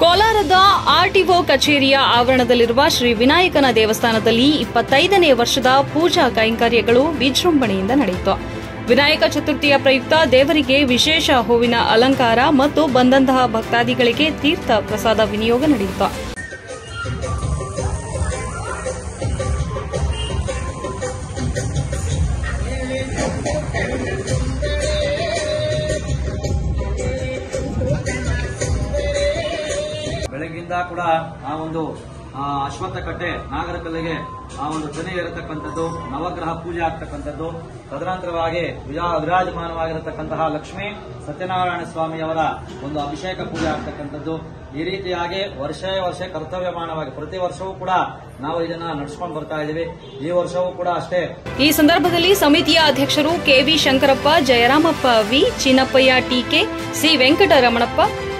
ಕೋಲಾರದ ಆರ್ಟಿಒ ಕಚೇರಿಯ ಆವರಣದಲ್ಲಿರುವ ಶ್ರೀ ವಿನಾಯಕನ ದೇವಸ್ಥಾನದಲ್ಲಿ ಇಪ್ಪತ್ತೈದನೇ ವರ್ಷದ ಪೂಜಾ ಕೈಂಕರ್ಯಗಳು ವಿಜೃಂಭಣೆಯಿಂದ ನಡೆಯಿತು ವಿನಾಯಕ ಚತುರ್ಥಿಯ ಪ್ರಯುಕ್ತ ದೇವರಿಗೆ ವಿಶೇಷ ಹೂವಿನ ಅಲಂಕಾರ ಮತ್ತು ಬಂದಂತಹ ಭಕ್ತಾದಿಗಳಿಗೆ ತೀರ್ಥ ಪ್ರಸಾದ ವಿನಿಯೋಗ ನಡೆಯಿತು ಬೆಳಗ್ಗಿಂದ ಕೂಡ ಆ ಒಂದು ಆ, ಅಶ್ವತ್ಥ ಕಟ್ಟೆ ನಾಗರಕಲ್ಲಿಗೆ ಆ ಒಂದು ತೆನೆ ಇರತಕ್ಕಂಥದ್ದು ನವಗ್ರಹ ಪೂಜೆ ಆಗ್ತಕ್ಕಂಥದ್ದು ತದನಂತರವಾಗಿ ವಿರಾ- ವಿರಾಜಮಾನವಾಗಿರತಕ್ಕಂತಹ ಲಕ್ಷ್ಮೀ ಸತ್ಯನಾರಾಯಣ ಸ್ವಾಮಿಯವರ ಒಂದು ಅಭಿಷೇಕ ಪೂಜೆ ಆಗ್ತಕ್ಕಂಥದ್ದು ಈ ರೀತಿಯಾಗಿ ವರ್ಷ ವರ್ಷ ಕರ್ತವ್ಯಮಾನವಾಗಿ ಪ್ರತಿ ವರ್ಷವೂ ಕೂಡ ನಾವು ಇದನ್ನ ನಡೆಸ್ಕೊಂಡು ಬರ್ತಾ ಇದ್ದೀವಿ ಈ ವರ್ಷವೂ ಕೂಡ ಅಷ್ಟೇ ಈ ಸಂದರ್ಭದಲ್ಲಿ ಸಮಿತಿಯ ಅಧ್ಯಕ್ಷರು KV Shankarappa Jayaramappa V Chinnappaiah TK C Venkataramanappa